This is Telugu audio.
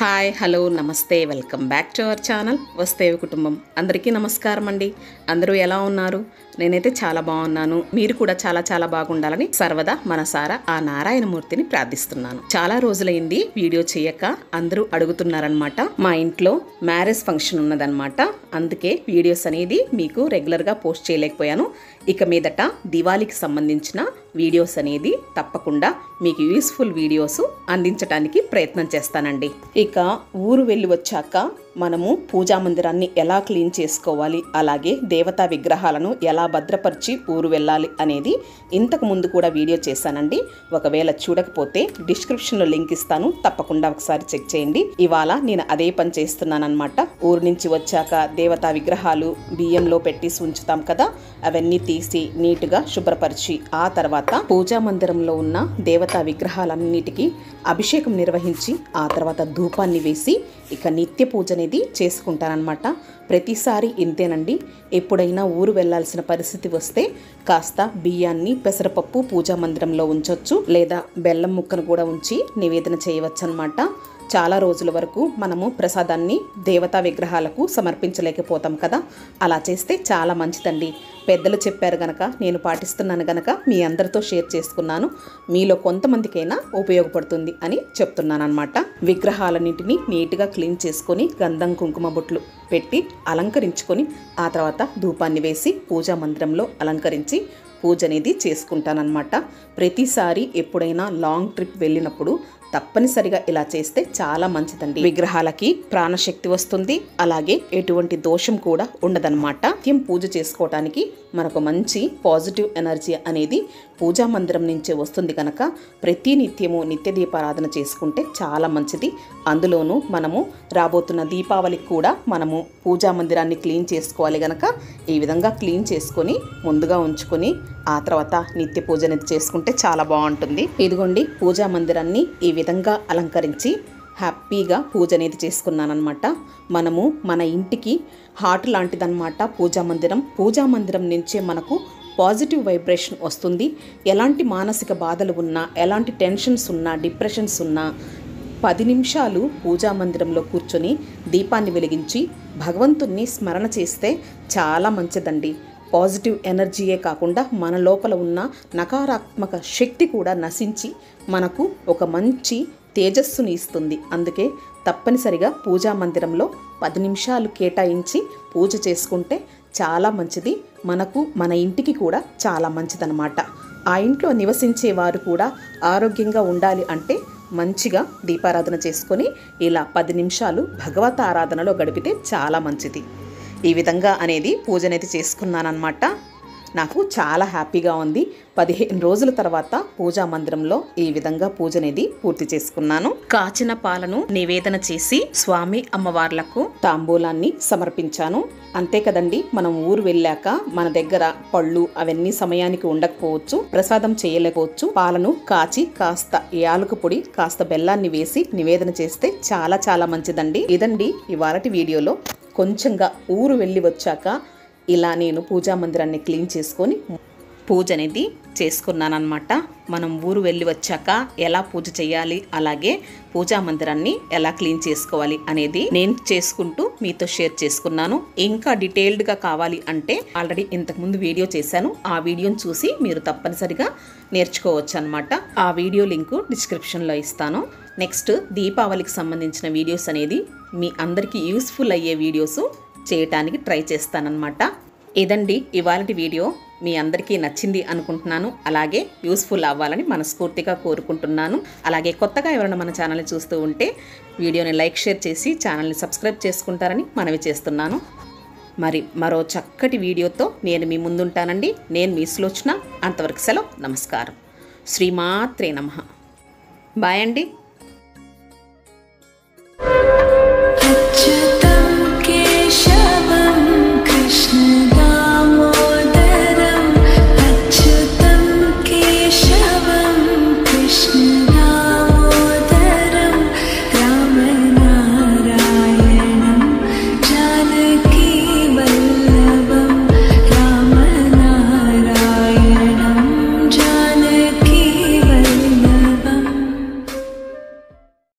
హాయ్ హలో నమస్తే welcome back to our channel వస్తేవి కుటుంబం అందరికీ నమస్కారం అండి అందరూ ఎలా ఉన్నారు నేనైతే చాలా బాగున్నాను మీరు కూడా చాలా చాలా బాగుండాలని సర్వదా మనసారా ఆ నారాయణమూర్తిని ప్రార్థిస్తున్నాను చాలా రోజులైంది వీడియో చేయక అందరూ అడుగుతున్నారనమాట మా ఇంట్లో మ్యారేజ్ ఫంక్షన్ ఉన్నదన్నమాట అందుకే వీడియోస్ అనేది మీకు రెగ్యులర్గా పోస్ట్ చేయలేకపోయాను ఇక మీదట దివాళీకి సంబంధించిన వీడియోస్ అనేది తప్పకుండా మీకు యూస్ఫుల్ వీడియోస్ అందించడానికి ప్రయత్నం చేస్తానండి ఇక ఊరు వెళ్ళి వచ్చాక మనము పూజా మందిరాన్ని ఎలా క్లీన్ చేసుకోవాలి అలాగే దేవతా విగ్రహాలను ఎలా భద్రపరిచి ఊరు వెళ్ళాలి అనేది ఇంతకు ముందు కూడా వీడియో చేశానండి ఒకవేళ చూడకపోతే డిస్క్రిప్షన్లో లింక్ ఇస్తాను తప్పకుండా ఒకసారి చెక్ చేయండి ఇవాళ నేను అదే పని చేస్తున్నానమాట ఊరు నుంచి వచ్చాక దేవతా విగ్రహాలు బియ్యంలో పెట్టి ఉంచుతాం కదా అవన్నీ తీసి నీట్గా శుభ్రపరిచి ఆ తర్వాత పూజా మందిరంలో ఉన్న దేవతా విగ్రహాలన్నిటికీ అభిషేకం నిర్వహించి ఆ తర్వాత ధూపాన్ని వేసి ఇక నిత్య పూజ అనేది చేసుకుంటానన్నమాట ప్రతిసారి ఇంతేనండి ఎప్పుడైనా ఊరు వెళ్ళాల్సిన పరిస్థితి వస్తే కాస్త బియ్యాన్ని పెసరపప్పు పూజా మందిరంలో ఉంచొచ్చు లేదా బెల్లం ముక్కను కూడా ఉంచి నివేదన చేయవచ్చు అనమాట చాలా రోజుల వరకు మనము ప్రసాదాన్ని దేవతా విగ్రహాలకు సమర్పించలేకపోతాం కదా అలా చేస్తే చాలా మంచిదండి పెద్దలు చెప్పారు గనక నేను పాటిస్తున్నాను గనక మీ అందరితో షేర్ చేసుకున్నాను మీలో కొంతమందికైనా ఉపయోగపడుతుంది అని చెప్తున్నాను అనమాట విగ్రహాలన్నింటినీ నీట్గా క్లీన్ చేసుకొని గంధం కుంకుమ బొట్లు పెట్టి అలంకరించుకొని ఆ తర్వాత ధూపాన్ని వేసి పూజా మందిరంలో అలంకరించి పూజ అనేది చేసుకుంటానన్నమాట ప్రతిసారి ఎప్పుడైనా లాంగ్ ట్రిప్ వెళ్ళినప్పుడు తప్పనిసరిగా ఇలా చేస్తే చాలా మంచిదండి విగ్రహాలకి ప్రాణశక్తి వస్తుంది అలాగే ఎటువంటి దోషం కూడా ఉండదన్నమాట నిత్యం పూజ చేసుకోవటానికి మనకు మంచి పాజిటివ్ ఎనర్జీ అనేది పూజా మందిరం నుంచే వస్తుంది కనుక ప్రతి నిత్యము నిత్య దీపారాధన చేసుకుంటే చాలా మంచిది అందులోనూ మనము రాబోతున్న దీపావళికి కూడా మనము పూజా మందిరాన్ని క్లీన్ చేసుకోవాలి గనక ఈ విధంగా క్లీన్ చేసుకొని ముందుగా ఉంచుకొని ఆ తర్వాత నిత్య పూజ అనేది చేసుకుంటే చాలా బాగుంటుంది ఇదిగోండి పూజా మందిరాన్ని ఈ విధంగా అలంకరించి హ్యాపీగా పూజ అనేది చేసుకున్నానమాట మనము మన ఇంటికి హార్ట్ లాంటిదన్నమాట పూజా మందిరం పూజా మందిరం నుంచే మనకు పాజిటివ్ వైబ్రేషన్ వస్తుంది ఎలాంటి మానసిక బాధలు ఉన్నా ఎలాంటి టెన్షన్స్ ఉన్నా డిప్రెషన్స్ ఉన్నా పది నిమిషాలు పూజా మందిరంలో కూర్చొని దీపాన్ని వెలిగించి భగవంతుణ్ణి స్మరణ చేస్తే చాలా మంచిదండి పాజిటివ్ ఎనర్జీయే కాకుండా మన లోపల ఉన్న నకారాత్మక శక్తి కూడా నశించి మనకు ఒక మంచి తేజస్సుని ఇస్తుంది అందుకే తప్పనిసరిగా పూజా మందిరంలో పది నిమిషాలు కేటాయించి పూజ చేసుకుంటే చాలా మంచిది మనకు మన ఇంటికి కూడా చాలా మంచిదన్నమాట ఆ ఇంట్లో నివసించే వారు కూడా ఆరోగ్యంగా ఉండాలి అంటే మంచిగా దీపారాధన చేసుకొని ఇలా పది నిమిషాలు భగవత ఆరాధనలో గడిపితే చాలా మంచిది ఈ విధంగా అనేది పూజ అనేది చేసుకున్నానమాట నాకు చాలా హ్యాపీగా ఉంది పదిహేను రోజుల తర్వాత పూజా మందిరంలో ఈ విధంగా పూజ అనేది పూర్తి చేసుకున్నాను కాచిన పాలను నివేదన చేసి స్వామి అమ్మవార్లకు తాంబూలాన్ని సమర్పించాను అంతే కదండి మనం ఊరు వెళ్ళాక మన దగ్గర పళ్ళు అవన్నీ సమయానికి ఉండకపోవచ్చు ప్రసాదం చేయలేకపోవచ్చు పాలను కాచి కాస్త యాలక పొడి కాస్త బెల్లాన్ని వేసి నివేదన చేస్తే చాలా చాలా మంచిదండి ఇదండి ఇవాళటి వీడియోలో కొంచెంగా ఊరు వెళ్ళి వచ్చాక ఇలా నేను పూజా మందిరాన్ని క్లీన్ చేసుకొని పూజ అనేది చేసుకున్నానమాట మనం ఊరు వెళ్ళి వచ్చాక ఎలా పూజ చేయాలి అలాగే పూజా మందిరాన్ని ఎలా క్లీన్ చేసుకోవాలి అనేది నేను చేసుకుంటూ మీతో షేర్ చేసుకున్నాను ఇంకా డీటెయిల్డ్గా కావాలి అంటే ఆల్రెడీ ఇంతకుముందు వీడియో చేశాను ఆ వీడియోని చూసి మీరు తప్పనిసరిగా నేర్చుకోవచ్చు అనమాట ఆ వీడియో లింకు డిస్క్రిప్షన్లో ఇస్తాను నెక్స్ట్ దీపావళికి సంబంధించిన వీడియోస్ అనేది మీ అందరికీ యూస్ఫుల్ అయ్యే వీడియోస్ చేయటానికి ట్రై చేస్తానన్నమాట ఇదండి ఇవాళ వీడియో మీ అందరికీ నచ్చింది అనుకుంటున్నాను అలాగే యూస్ఫుల్ అవ్వాలని మనస్ఫూర్తిగా కోరుకుంటున్నాను అలాగే కొత్తగా ఎవరైనా మన ఛానల్ని చూస్తూ ఉంటే వీడియోని లైక్ షేర్ చేసి ఛానల్ని సబ్స్క్రైబ్ చేసుకుంటారని మనవి చేస్తున్నాను మరి మరో చక్కటి వీడియోతో నేను మీ ముందుంటానండి నేను మీ సులోచన అంతవరకు సెలవు నమస్కారం శ్రీమాత్రే నమ బాయ్ అండి